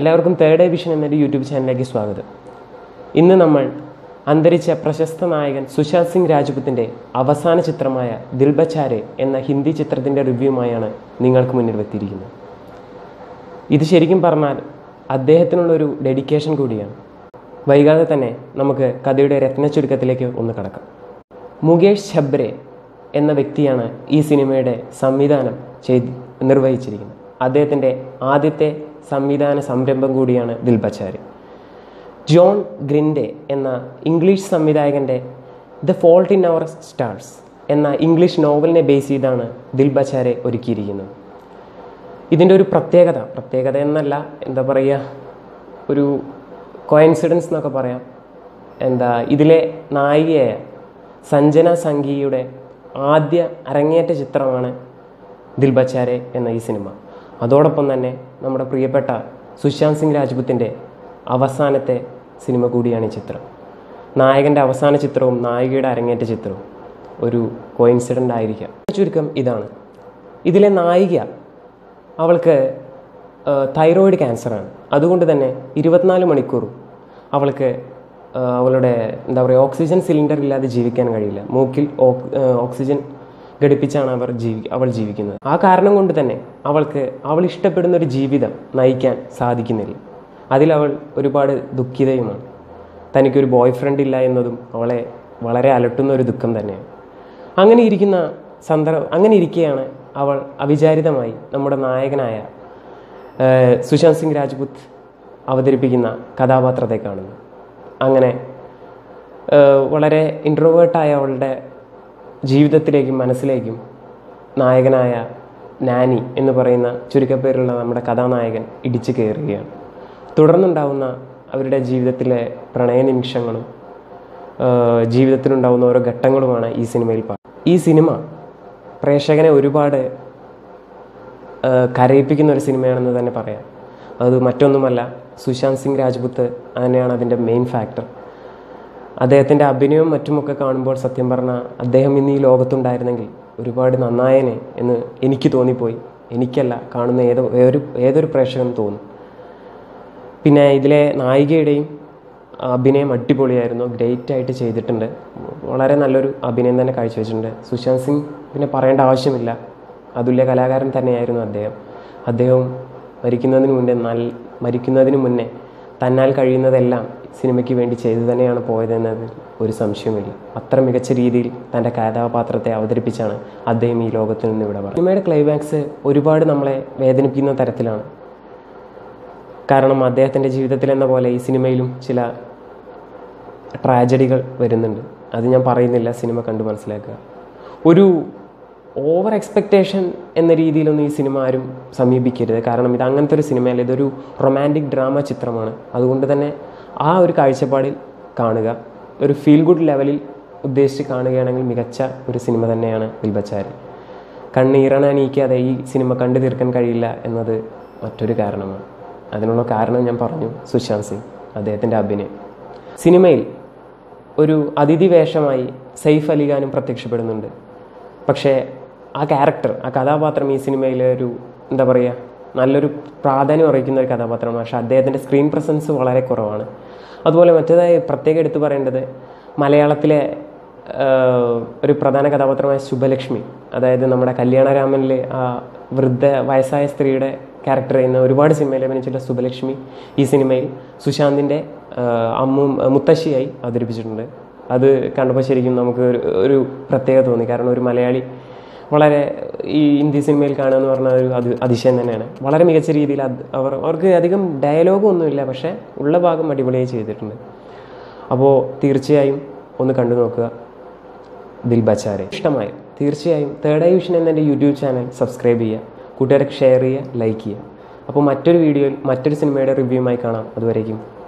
എല്ലാവർക്കും third evasion എന്നൊരു YouTube ചാനലിലേക്ക് സ്വാഗതം ഇന്ന് നമ്മൾ അന്തരിച്ച പ്രശസ്ത നായകൻ സുശാന്ത് സിംഗ് രാജ്പുത്തിൻ്റെ അവസാന ചിത്രമായ ദിൽബച്ചാരെ എന്ന ഹിന്ദി ചിത്രത്തിൻ്റെ റിവ്യൂമായാണ് നിങ്ങൾക്ക് മുന്നിൽ എത്തിയിരിക്കുന്നത് ഇത് ശരിക്കും പറഞ്ഞാൽ അദ്ദേഹത്തിനുള്ളൊരു ഡെഡിക്കേഷൻ കൂടിയാണ് വൈകാതെ തന്നെ നമുക്ക് കഥയുടെ രത്ന ചുരുക്കത്തിലേക്ക് ഒന്ന് കടക്കാം മുകേഷ് ഛബ്രെ എന്ന വ്യക്തിയാണ് ഈ സിനിമയുടെ സംവിധാനം ചെയ്ത് നിർവഹിച്ചിരിക്കുന്നത് അദ്ദേഹത്തിൻ്റെ ആദ്യത്തെ സംവിധാന സംരംഭം കൂടിയാണ് ദിൽബച്ചാരി ജോൺ ഗ്രിൻഡെ എന്ന ഇംഗ്ലീഷ് സംവിധായകൻ്റെ the fault in our stars എന്ന ഇംഗ്ലീഷ് നോവലിനെ ബേസ് ചെയ്താണ് ദിൽബച്ചാരെ ഒരുക്കിയിരിക്കുന്നത് ഇതിൻ്റെ ഒരു പ്രത്യേകത പ്രത്യേകത എന്നല്ല എന്താ പറയുക ഒരു കോയിൻസിഡൻസ് എന്നൊക്കെ പറയാം എന്താ ഇതിലെ നായികയായ സഞ്ജന സംഘിയുടെ ആദ്യ അരങ്ങേറ്റ ചിത്രമാണ് ദിൽബച്ചാരെ എന്ന ഈ സിനിമ അതോടൊപ്പം തന്നെ നമ്മുടെ പ്രിയപ്പെട്ട സുശാന്ത് സിംഗ് രാജ്പുത്തിൻ്റെ അവസാനത്തെ സിനിമ കൂടിയാണ് ഈ ചിത്രം നായകൻ്റെ അവസാന ചിത്രവും നായികയുടെ അരങ്ങേറ്റ ചിത്രവും ഒരു കോയിൻസിഡൻ്റ് ആയിരിക്കാം ചുരുക്കം ഇതാണ് ഇതിലെ നായിക അവൾക്ക് തൈറോയിഡ് ക്യാൻസറാണ് അതുകൊണ്ട് തന്നെ ഇരുപത്തിനാല് മണിക്കൂറും അവൾക്ക് ആ, അവളുടെ എന്താ പറയുക ഓക്സിജൻ സിലിണ്ടർ ഇല്ലാതെ ജീവിക്കാൻ കഴിയില്ല മൂക്കിൽ ഓക്- ആ, ഓക്സിജൻ ഘടിപ്പിച്ചാണ് അവർ ജീവി അവൾ ജീവിക്കുന്നത് ആ കാരണം കൊണ്ട് തന്നെ അവൾക്ക് അവൾ ഇഷ്ടപ്പെടുന്ന ഒരു ജീവിതം നയിക്കാൻ സാധിക്കുന്നില്ല അതിൽ അവൾ ഒരുപാട് ദുഃഖിതയുമാണ് തനിക്കൊരു ബോയ് ഫ്രണ്ട് ഇല്ല എന്നതും അവളെ വളരെ അലട്ടുന്ന ഒരു ദുഃഖം തന്നെയാണ് അങ്ങനെ ഇരിക്കുന്ന സന്ദർഭം അങ്ങനെ ഇരിക്കെയാണ് അവൾ അവിചാരിതമായി നമ്മുടെ നായകനായ ഏഹ്, സുശാന്ത് സിംഗ് രാജ്പുത്ത് അവതരിപ്പിക്കുന്ന കഥാപാത്രത്തെ കാണുന്നു അങ്ങനെ ഏഹ്, വളരെ ഇൻട്രോവേർട്ടായ അവളുടെ ജീവിതത്തിലേക്കും മനസ്സിലേക്കും നായകനായ നാനി എന്ന് പറയുന്ന ചുരുക്കപ്പേരുള്ള നമ്മുടെ കഥാനായകൻ ഇടിച്ചു കയറുകയാണ് തുടർന്നുണ്ടാവുന്ന അവരുടെ ജീവിതത്തിലെ പ്രണയ നിമിഷങ്ങളും ആഹ് ജീവിതത്തിലുണ്ടാവുന്ന ഓരോ ഘട്ടങ്ങളുമാണ് ഈ സിനിമയിൽ പാ ഈ സിനിമ പ്രേക്ഷകനെ ഒരുപാട് ആഹ് കരയിപ്പിക്കുന്ന ഒരു സിനിമയാണെന്ന് തന്നെ പറയാം അത് മറ്റൊന്നുമല്ല സുശാന്ത് സിംഗ് രാജ്പുത്ത് തന്നെയാണ് അതിൻ്റെ മെയിൻ ഫാക്ടർ അദ്ദേഹത്തിൻ്റെ അഭിനയവും മറ്റുമൊക്കെ കാണുമ്പോൾ സത്യം പറഞ്ഞാൽ അദ്ദേഹം ഇന്ന് ഈ ലോകത്തുണ്ടായിരുന്നെങ്കിൽ ഒരുപാട് നന്നായേനെ എന്ന് എനിക്ക് തോന്നിപ്പോയി എനിക്കല്ല കാണുന്ന ഏതോ ഏതൊരു ഏതൊരു പ്രേക്ഷകനും തോന്നും പിന്നെ ഇതിലെ നായികയുടെയും അഭിനയം അടിപൊളിയായിരുന്നു ഗ്രേറ്റ് ആയിട്ട് ചെയ്തിട്ടുണ്ട് വളരെ നല്ലൊരു അഭിനയം തന്നെ കാഴ്ചവെച്ചിട്ടുണ്ട് സുശാന്ത് സിംഗ് പിന്നെ പറയേണ്ട ആവശ്യമില്ല അതുല്യ കലാകാരൻ തന്നെയായിരുന്നു അദ്ദേഹം അദ്ദേഹം മരിക്കുന്നതിന് മുന്നേ നല്ല മരിക്കുന്നതിന് മുന്നേ തന്നാൽ കഴിയുന്നതെല്ലാം സിനിമയ്ക്ക് വേണ്ടി ചെയ്തു തന്നെയാണ് പോയതെന്നതിൽ ഒരു സംശയമില്ല അത്ര മികച്ച രീതിയിൽ തൻ്റെ കഥാപാത്രത്തെ അവതരിപ്പിച്ചാണ് അദ്ദേഹം ഈ ലോകത്തിൽ നിന്ന് ഇവിടെ പറഞ്ഞത് സിനിമയുടെ ക്ലൈമാക്സ് ഒരുപാട് നമ്മളെ വേദനിപ്പിക്കുന്ന തരത്തിലാണ് കാരണം അദ്ദേഹത്തിൻ്റെ ജീവിതത്തിൽ എന്ന പോലെ ഈ സിനിമയിലും ചില ട്രാജഡികൾ വരുന്നുണ്ട് അത് ഞാൻ പറയുന്നില്ല സിനിമ കണ്ടു മനസ്സിലാക്കുക ഒരു ഓവർ എക്സ്പെക്റ്റേഷൻ എന്ന രീതിയിലൊന്നും ഈ സിനിമ ആരും സമീപിക്കരുത് കാരണം ഇത് അങ്ങനത്തെ ഒരു സിനിമയല്ല ഇതൊരു റൊമാൻറ്റിക് ഡ്രാമ ചിത്രമാണ് അതുകൊണ്ട് തന്നെ ആ ഒരു കാഴ്ചപ്പാടിൽ കാണുക ഒരു ഫീൽ ഗുഡ് ലെവലിൽ ഉദ്ദേശിച്ച് കാണുകയാണെങ്കിൽ മികച്ച ഒരു സിനിമ തന്നെയാണ് വിൽബച്ചാരി കണ്ണീറണാനീക്കാതെ ഈ സിനിമ കണ്ടു തീർക്കാൻ കഴിയില്ല എന്നത് മറ്റൊരു കാരണമാണ് അതിനുള്ള കാരണം ഞാൻ പറഞ്ഞു സുശാന്ത് സിംഗ് അദ്ദേഹത്തിൻ്റെ അഭിനയം സിനിമയിൽ ഒരു അതിഥി വേഷമായി സൈഫ് അലി ഖാനും പ്രത്യക്ഷപ്പെടുന്നുണ്ട് പക്ഷേ ആ ക്യാരക്ടർ ആ കഥാപാത്രം ഈ സിനിമയിലെ ഒരു എന്താ പറയുക നല്ലൊരു പ്രാധാന്യം അറിയിക്കുന്ന ഒരു കഥാപാത്രമാണ് പക്ഷേ അദ്ദേഹത്തിൻ്റെ സ്ക്രീൻ പ്രസൻസ് വളരെ കുറവാണ് അതുപോലെ മറ്റേതായി പ്രത്യേകം എടുത്തു പറയേണ്ടത് മലയാളത്തിലെ ആഹ്, ഒരു പ്രധാന കഥാപാത്രമായ ശുഭലക്ഷ്മി അതായത് നമ്മുടെ കല്യാണരാമനിലെ ആ വൃദ്ധ വയസ്സായ സ്ത്രീയുടെ ക്യാരക്ടർ ചെയ്യുന്ന ഒരുപാട് സിനിമയിൽ അഭിനയിച്ചിട്ടുള്ള സുബലക്ഷ്മി ഈ സിനിമയിൽ സുശാന്തിൻ്റെ അമ്മു മുത്തശ്ശിയായി അവതരിപ്പിച്ചിട്ടുണ്ട് അത് കണ്ടപ്പോൾ ശരിക്കും നമുക്ക് ഒരു ഒരു പ്രത്യേകത തോന്നി കാരണം ഒരു മലയാളി വളരെ ഈ ഹിന്ദി സിനിമയിൽ കാണുക എന്ന് പറഞ്ഞാൽ ഒരു അത് അതിശയം തന്നെയാണ് വളരെ മികച്ച രീതിയിൽ അത് അവർ അവർക്ക് അധികം ഡയലോഗും ഒന്നുമില്ല പക്ഷേ ഉള്ള ഭാഗം അടിപൊളിയായി ചെയ്തിട്ടുണ്ട് അപ്പോൾ തീർച്ചയായും ഒന്ന് കണ്ടു നോക്കുക ദിൽ ബച്ചാരെ ഇഷ്ടമായി തീർച്ചയായും തേർഡ് ഐ വിഷൻ എന്ന എൻ്റെ യൂട്യൂബ് ചാനൽ സബ്സ്ക്രൈബ് ചെയ്യുക കൂട്ടുകാർക്ക് ഷെയർ ചെയ്യുക ലൈക്ക് ചെയ്യുക അപ്പോൾ മറ്റൊരു വീഡിയോയിൽ മറ്റൊരു സിനിമയുടെ റിവ്യൂമായി കാണാം അതുവരേക്കും